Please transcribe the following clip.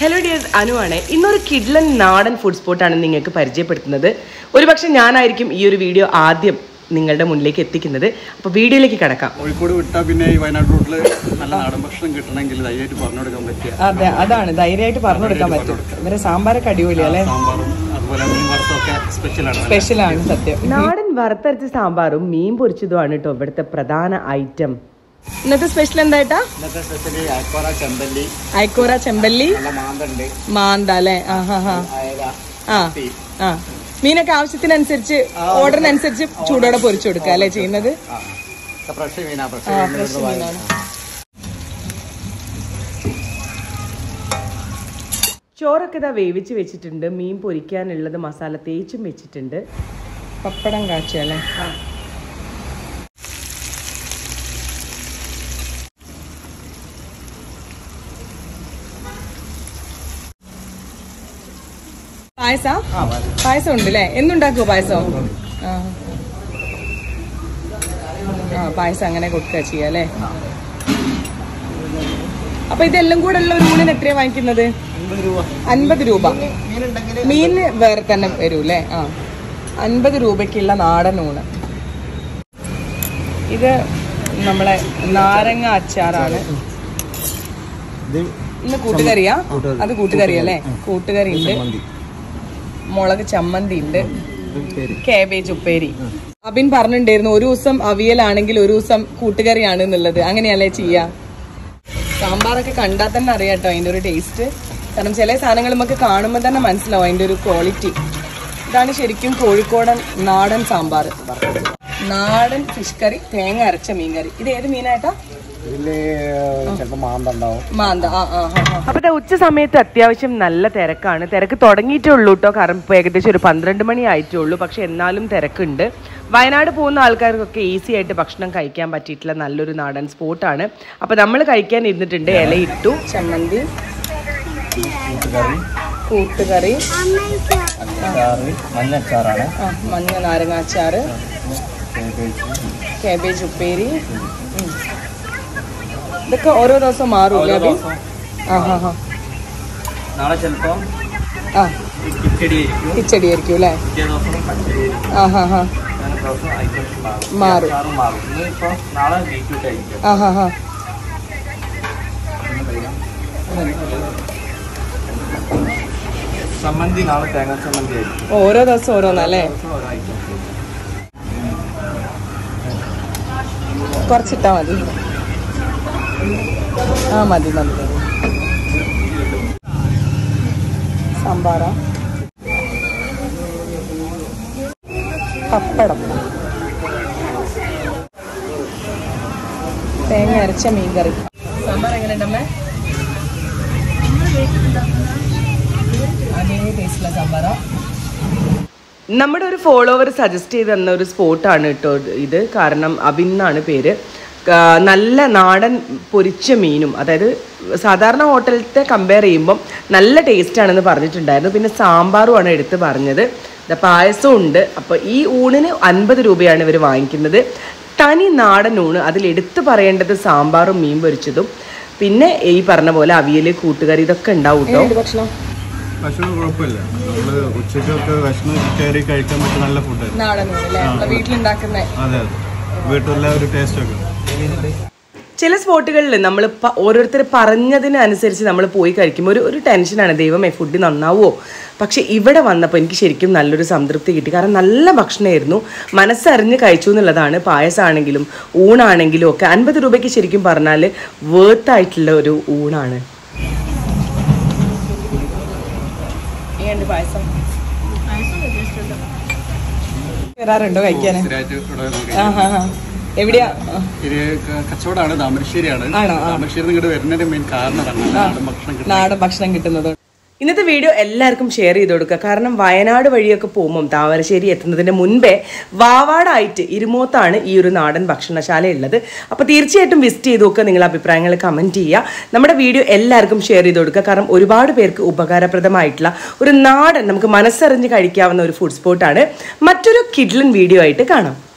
Hello dears അനുവാണ് ഇന്നൊരു കിഡ്ലൻ നാടൻ food സ്പോട്ടാണ് നിങ്ങൾക്ക് പരിചയപ്പെടുത്തുന്നത് ഒരുപക്ഷെ ഞാനായിരിക്കും ഈ ഒരു വീഡിയോ ആദ്യം നിങ്ങളുടെ മുന്നിലേക്ക് എത്തിക്കുന്നത് അപ്പോൾ വീഡിയോയിലേക്ക് കടക്കാം കോഴിക്കോട് വിട്ടാൽ പിന്നെ ഈ വയനാട് റൂട്ടിൽ നല്ല നാടൻ ഭക്ഷണം കിട്ടണമെങ്കിൽ ധൈര്യമായിട്ട് പറഞ്ഞു കൊടുക്കാൻ പറ്റിയ അതെ അതാണ് ധൈര്യമായിട്ട് പറഞ്ഞു കൊടുക്കാൻ പറ്റും ഇവരെ സാമ്പാറൊക്കെ അടിപൊളി അല്ലേ സാമ്പാറും അതുപോലെ മീൻ വറുത്തൊക്കെ സ്പെഷ്യലാണ് സ്പെഷ്യലാണ് സത്യം നാടൻ വറുത്തരച്ച സാമ്പാറും മീൻ പൊരിച്ചതുമാണ് കേട്ടോ ഇവിടുത്തെ പ്രധാന ഐറ്റം ഇന്നത്തെ സ്പെഷ്യൽ എന്തായിട്ടാ ഇന്നത്തെ സ്പെഷ്യലി അയക്കോറ ചെമ്പല്ലി അയക്കൂറ ചെമ്പല്ലി നല്ല മാന്തണ്ട് മാന്ത അല്ലേ ആ ഹാ ഹാ അയല ആ ആ മീനൊക്കെ ആവശ്യത്തിനനുസരിച്ച് ഓർഡറിനനുസരിച്ച് ചൂടോടെ പൊരിച്ചു കൊടുക്കുക അല്ലേ ചെയ്യുന്നത് ആ ഒക്കെ ഫ്രഷ് മീനാ ഫ്രഷ് ആ മീൻ ഫ്രഷ് മീനാണ് ചോറൊക്കെ ഇതാ വേവിച്ച് വെച്ചിട്ടുണ്ട് മീൻ പൊരിക്കാനുള്ളത് മസാല തേച്ചും വെച്ചിട്ടുണ്ട് പപ്പടം കാച്ചല്ലേ പായസ പായസം ഉണ്ട് അല്ലേ എന്നുണ്ടാക്കുമോ പായസം ആ ആ പായസം അങ്ങനെ കൊടുക്കുക ചെയ്യാം അല്ലേ അപ്പൊ ഇതെല്ലാം കൂടെ ഉള്ള ഒരു ഊണിന് എത്രയാ വാങ്ങിക്കുന്നത് അൻപത് രൂപ അൻപത് രൂപ മീനുണ്ടെങ്കിൽ മീൻ വേറെ തന്നെ വരൂ അല്ലേ ആ അൻപത് രൂപയ്ക്കുള്ള നാടൻ ഊണ് ഇത് നമ്മളെ നാരങ്ങ അച്ചാറാണ് ഇത് ഇന്ന് കൂട്ടുകറിയാ അത് കൂട്ടുകറി അല്ലേ കൂട്ടുകറി ഉണ്ട് മുളക് ചമ്മന്തി ഉണ്ട് കാബേജ് ഉപ്പേരി അബിൻ പറഞ്ഞിട്ടുണ്ടായിരുന്നു ഒരു ദിവസം അവിയലാണെങ്കിൽ ഒരു ദിവസം കൂട്ടുകറിയാണ് എന്നുള്ളത് അങ്ങനെയല്ലേ ചെയ്യാ സാമ്പാറൊക്കെ കണ്ടാൽ തന്നെ അറിയാം കേട്ടോ അതിന്റെ ഒരു ടേസ്റ്റ് കാരണം ചില സാധനങ്ങൾ നമുക്ക് കാണുമ്പോൾ തന്നെ മനസ്സിലാവും അതിന്റെ ഒരു ക്വാളിറ്റി ഇതാണ് ശരിക്കും കോഴിക്കോടൻ നാടൻ സാമ്പാർ നാടൻ ഫിഷ് കറി തേങ്ങ അരച്ച മീൻ കറി ഇത് ഏത് മീനായിട്ടാ ഇതില് ചിലപ്പോ മാന്ത ഉണ്ടാവും മാന്ത ആ ആ അപ്പൊ ഉച്ച സമയത്ത് അത്യാവശ്യം നല്ല തിരക്കാണ് തിരക്ക് തുടങ്ങിയിട്ടേ ഉള്ളൂ കേട്ടോ കാരണം ഇപ്പോൾ ഏകദേശം ഒരു പന്ത്രണ്ട് മണി ആയിട്ടേ ഉള്ളൂ പക്ഷെ എന്നാലും തിരക്കുണ്ട് വയനാട് പോകുന്ന ആൾക്കാർക്കൊക്കെ ഈസി ആയിട്ട് ഭക്ഷണം കഴിക്കാൻ പറ്റിയിട്ടുള്ള നല്ലൊരു നാടൻ സ്പോട്ടാണ് അപ്പൊ നമ്മൾ കഴിക്കാൻ ഇരുന്നിട്ടുണ്ട് ഇല ഇട്ടു ചമ്മന്തി കൂട്ടുകറി അച്ചാറ് മഞ്ഞച്ചാറാണ് ആ മഞ്ഞ നാരങ്ങാച്ചാറ് കാബേജ് ഉപ്പേരി ഉം. ഇതൊക്കെ ഓരോ ദിവസം മാറൂല്ലേ അബി ആ ഹാ ഹാ നാളെ ചിലപ്പോ ആ കിച്ചടി ആയിരിക്കും കിച്ചടി ആയിരിക്കും അല്ലേ പിറ്റേ ദിവസം പച്ചടി ആയിരിക്കും ആ ഹാ ഹാ അങ്ങനെ ദിവസം ഐറ്റംസ് മാറും മാറും അച്ചാറും മാറും ഇന്നിപ്പോ നാളെ ബീറ്റ്റൂട്ട് ആയിരിക്കും ആ ഹാ ഹാ ചമ്മന്തി നാളെ തേങ്ങാ ചമ്മന്തി ആയിരിക്കും ഓരോ ദിവസം ഓരോന്നല്ലേ ഓരോ ഐറ്റം കുറച്ചിട്ടാ മതി ആ മതി മതി സാമ്പാറ പപ്പടം തേങ്ങ അരച്ച മീൻകറി സാമ്പാർ എങ്ങനെയുണ്ടമ്മേ അതേ ടേസ്റ്റിലുള്ള സാമ്പാറാ നമ്മുടെ ഒരു ഫോളോവർ സജസ്റ്റ് ചെയ്ത് തന്ന ഒരു സ്പോട്ടാണ് കേട്ടോ ഇത് കാരണം അബിൻ എന്നാണ് പേര് ആ, നല്ല നാടൻ പൊരിച്ച മീനും അതായത് സാധാരണ ഹോട്ടലത്തെ കമ്പയർ ചെയ്യുമ്പം നല്ല ടേസ്റ്റ് ആണെന്ന് പറഞ്ഞിട്ടുണ്ടായിരുന്നു പിന്നെ സാമ്പാറുമാണ് എടുത്ത് പറഞ്ഞത് ദാ പായസവും ഉണ്ട് അപ്പോൾ ഈ ഊണിന് അൻപത് രൂപയാണ് ഇവർ വാങ്ങിക്കുന്നത് തനി നാടൻ ഊണ് അതിൽ എടുത്തു പറയേണ്ടത് സാമ്പാറും മീൻ പൊരിച്ചതും പിന്നെ ഈ പറഞ്ഞ പോലെ അവിയൽ കൂട്ടുകറി ഇതൊക്കെ ഉണ്ടാവും കേട്ടോ ഭക്ഷണം ഭക്ഷണം കുഴപ്പമില്ല നമ്മള് ഉച്ചക്കൊക്കെ ഭക്ഷണം കയറി കഴിക്കാൻ പറ്റിയ നല്ല ഫുഡായിരുന്നു നാടൻ ഊണ് അല്ലേ നമ്മളെ വീട്ടിലുണ്ടാക്കുന്ന അതെ അതെ വീട്ടിലെ ഒരു ടേസ്റ്റ് ഒക്കെ ചില സ്പോട്ടുകളിൽ നമ്മൾ ഓരോരുത്തർ പറഞ്ഞതിനനുസരിച്ച് നമ്മൾ പോയി കഴിക്കുമ്പോൾ ഒരു ഒരു ടെൻഷനാണ് ദൈവമേ ഫുഡ് നന്നാവുമോ പക്ഷെ ഇവിടെ വന്നപ്പോൾ എനിക്ക് ശരിക്കും നല്ലൊരു സംതൃപ്തി കിട്ടി കാരണം നല്ല ഭക്ഷണമായിരുന്നു മനസ്സറിഞ്ഞ് കഴിച്ചു എന്നുള്ളതാണ് പായസമാണെങ്കിലും ഊണാണെങ്കിലും ഒക്കെ അൻപത് രൂപയ്ക്ക് ശരിക്കും പറഞ്ഞാൽ വേർത്ത് ആയിട്ടുള്ള ഒരു ഊണാണ് പായസം വരാറുണ്ടോ കഴിക്കാൻ സ്ഥിരമായിട്ട് ഇവിടെ നോക്കി. എവിടെയാ ഇത് ക- കച്ചവടമാണ് താമരശ്ശേരിയാണ് ആണോ? ആ. താമരശ്ശേരി ഇങ്ങോട്ട് വരുന്നതിന്റെ മെയിൻ കാരണം അതാണ് നാടൻ ഭക്ഷണം കിട്ടും നാടൻ ഭക്ഷണം കിട്ടുന്നത് ഇന്നത്തെ വീഡിയോ എല്ലാവർക്കും ഷെയർ ചെയ്ത് കൊടുക്കുക കാരണം വയനാട് വഴിയൊക്കെ പോകുമ്പം താമരശ്ശേരി എത്തുന്നതിന് മുൻപേ വാവാടായിട്ട് ഇരുമോത്താണ് ഈ ഒരു നാടൻ ഭക്ഷണശാല ഉള്ളത് അപ്പോൾ തീർച്ചയായിട്ടും വിസിറ്റ് ചെയ്ത് നോക്കുക നിങ്ങളുടെ അഭിപ്രായങ്ങൾ കമൻറ്റ് ചെയ്യുക നമ്മുടെ വീഡിയോ എല്ലാവർക്കും ഷെയർ ചെയ്ത് കൊടുക്കുക കാരണം ഒരുപാട് പേർക്ക് ഉപകാരപ്രദമായിട്ടുള്ള ഒരു നാടൻ നമുക്ക് മനസ്സറിഞ്ഞ് കഴിക്കാവുന്ന ഒരു ഫുഡ് സ്പോട്ടാണ് മറ്റൊരു കിഡ്ലൻ വീഡിയോ ആയിട്ട് കാണാം